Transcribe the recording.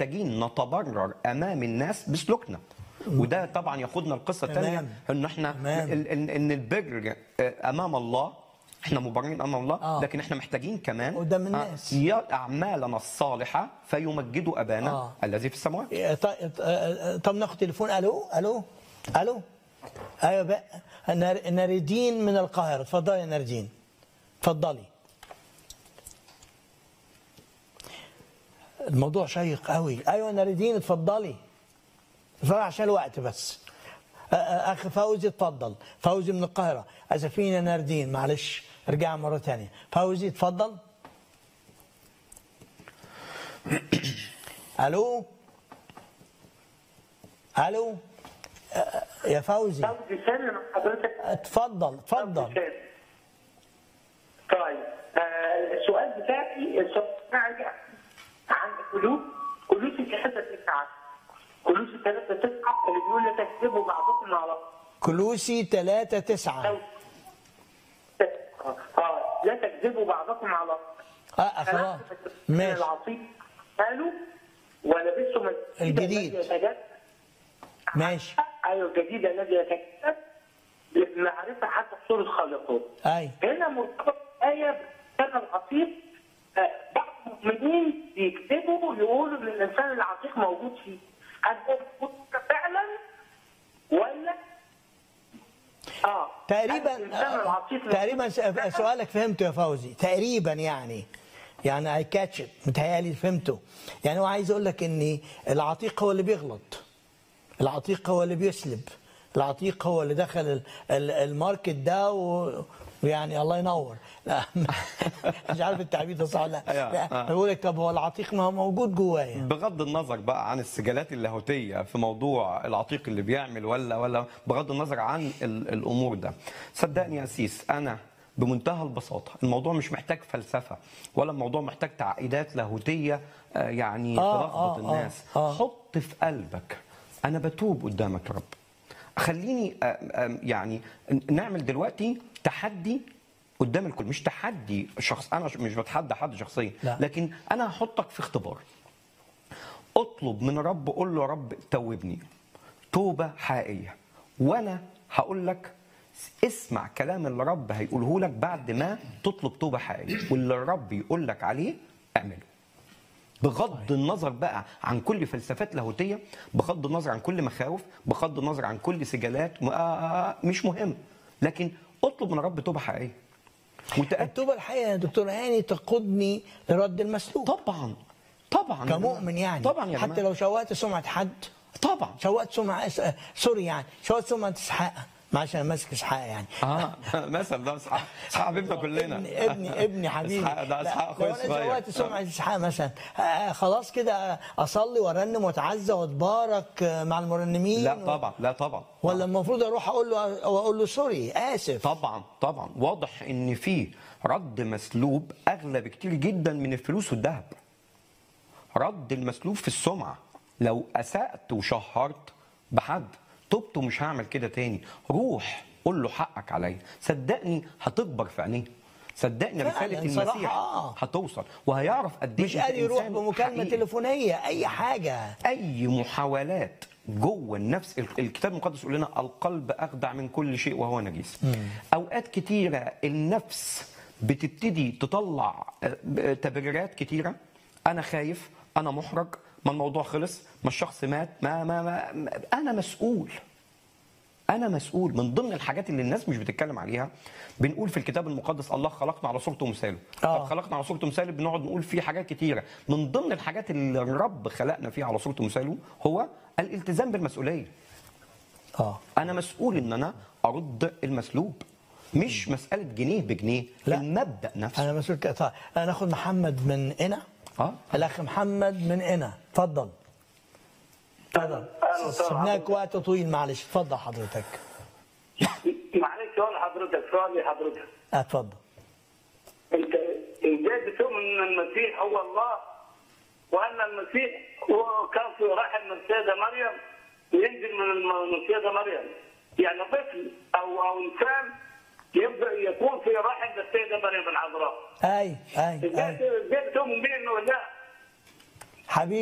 محتاجين نتبرر امام الناس بسلوكنا وده طبعا ياخدنا القصه الثانيه تمام. ان احنا تمام. ال- ان ان البر آه، امام الله احنا مبررين امام الله آه. لكن احنا محتاجين كمان قدام آه، الناس. يا اعمالنا الصالحه فيمجدوا ابانا آه. الذي في السماوات إيه، ط- ط- طب ناخد تليفون الو الو الو ايوه بقى نار- ناردين من القاهره اتفضلي يا ناردين اتفضلي الموضوع شيق قوي ايوه ناردين اتفضلي اتفضلي عشان الوقت بس أ- أ- اخي فوزي اتفضل فوزي من القاهره اسفين يا ناردين معلش ارجع مره ثانيه فوزي اتفضل الو الو أ- يا فوزي طب بيسلم حضرتك اتفضل اتفضل طيب آه السؤال بتاعي السؤال بتاعي عن فلوس فلوس الثلاثة تسعة فلوس الثلاثة تسعة اللي بيقول لا تكذبوا بعضكم على كلوسي 3 9 بعض. اه لا تكذبوا بعضكم على اه خلاص ماشي العصيب قالوا ولبسوا من الجديد. الذي يتجدد ماشي ايوه الجديد الذي يتجدد لمعرفة حتى صورة خالقه اي هنا مرتبط آية كان العتيق آه، بعض المؤمنين بيكتبوا يقولوا ان الانسان العتيق موجود فيه هل هو موجود فعلا ولا اه هل تقريبا الانسان العتيق تقريبا س- سؤالك فهمته يا فوزي تقريبا يعني يعني اي كاتش متهيألي فهمته يعني هو عايز اقول لك ان العتيق هو اللي بيغلط العتيق هو اللي بيسلب العتيق هو اللي دخل ال- ال- الماركت ده و- ويعني الله ينور لا مش عارف التعبير ده صح ولا لا أيوة. لا، آه. بقول لك طب هو العتيق ما هو موجود جوايا بغض النظر بقى عن السجالات اللاهوتيه في موضوع العتيق اللي بيعمل ولا ولا بغض النظر عن ال- الامور ده صدقني يا سيس انا بمنتهى البساطه الموضوع مش محتاج فلسفه ولا الموضوع محتاج تعقيدات لاهوتيه آه، يعني آه، تلخبط آه، الناس آه. حط في قلبك انا بتوب قدامك يا رب خليني آه، آه، يعني نعمل دلوقتي تحدي قدام الكل مش تحدي شخص انا مش بتحدى حد شخصيا لا. لكن انا هحطك في اختبار اطلب من رب قول له يا رب توبني توبه حقيقيه وانا هقول لك اسمع كلام اللي الرب هيقوله لك بعد ما تطلب توبه حقيقيه واللي الرب يقول لك عليه اعمله بغض النظر بقى عن كل فلسفات لاهوتيه بغض النظر عن كل مخاوف بغض النظر عن كل سجالات م- آه، مش مهم لكن اطلب من الرب توبه حقيقيه وتأكد التوبه الحقيقه يا دكتور هاني تقودني لرد المسلوب طبعا طبعا يا كمؤمن جماعة. يعني طبعا يا حتى جماعة. لو شوهت سمعه حد طبعا شوهت سمعه آه، سوري يعني شوهت سمعه اسحاق معلش انا ماسك اسحاق يعني اه مثلا ده اسحاق اسحاق حبيبنا كلنا ابني ابني ابني حبيبي اسحاق ده لا، اسحاق لو اخويا انا الصغير شوهت سمعه اسحاق مثلا آه، خلاص كده اصلي وارنم واتعزى واتبارك آه، مع المرنمين لا طبعا لا طبعا ولا المفروض اروح اقول له واقول له سوري اسف طبعا طبعا واضح ان في رد مسلوب اغلى بكتير جدا من الفلوس والذهب رد المسلوب في السمعه لو اسات وشهرت بحد تبت ومش هعمل كده تاني روح قول له حقك عليا صدقني هتكبر في عينيه صدقني فعلاً، رساله صراحة المسيح آه. هتوصل وهيعرف قد ايه مش أنت قادر يروح إنسان بمكالمه حقيقي. تليفونيه اي حاجه اي محاولات جوه النفس الكتاب المقدس يقول لنا القلب اخدع من كل شيء وهو نجيس اوقات كتيره النفس بتبتدي تطلع آه، تبريرات كتيره انا خايف انا محرج ما الموضوع خلص ما الشخص مات ما ما, ما ما- انا مسؤول انا مسؤول من ضمن الحاجات اللي الناس مش بتتكلم عليها بنقول في الكتاب المقدس الله خلقنا على صورته ومثاله آه. طب خلقنا على صورته ومثاله بنقعد نقول فيه حاجات كتيره من ضمن الحاجات اللي الرب خلقنا فيها على صورته ومثاله هو الالتزام بالمسؤوليه اه انا مسؤول ان انا ارد المسلوب مش مساله جنيه بجنيه لا. المبدا نفسه انا مسؤول كده طيب أنا ناخد محمد من هنا اه الاخ محمد من هنا اتفضل اتفضل أهلا وسهلا سبناك حضرتك. وقت طويل معلش اتفضل حضرتك معلش سؤال حضرتك سؤال لحضرتك اتفضل انت ازاي بتؤمن ان المسيح هو الله وان المسيح هو كان في رحم من السيده مريم وينزل من الم- من السيده مريم يعني طفل او او انسان يبدا يكون في رحم السيده مريم العذراء اي اي ازاي اي ازاي بتؤمن بيه انه لا حبيبي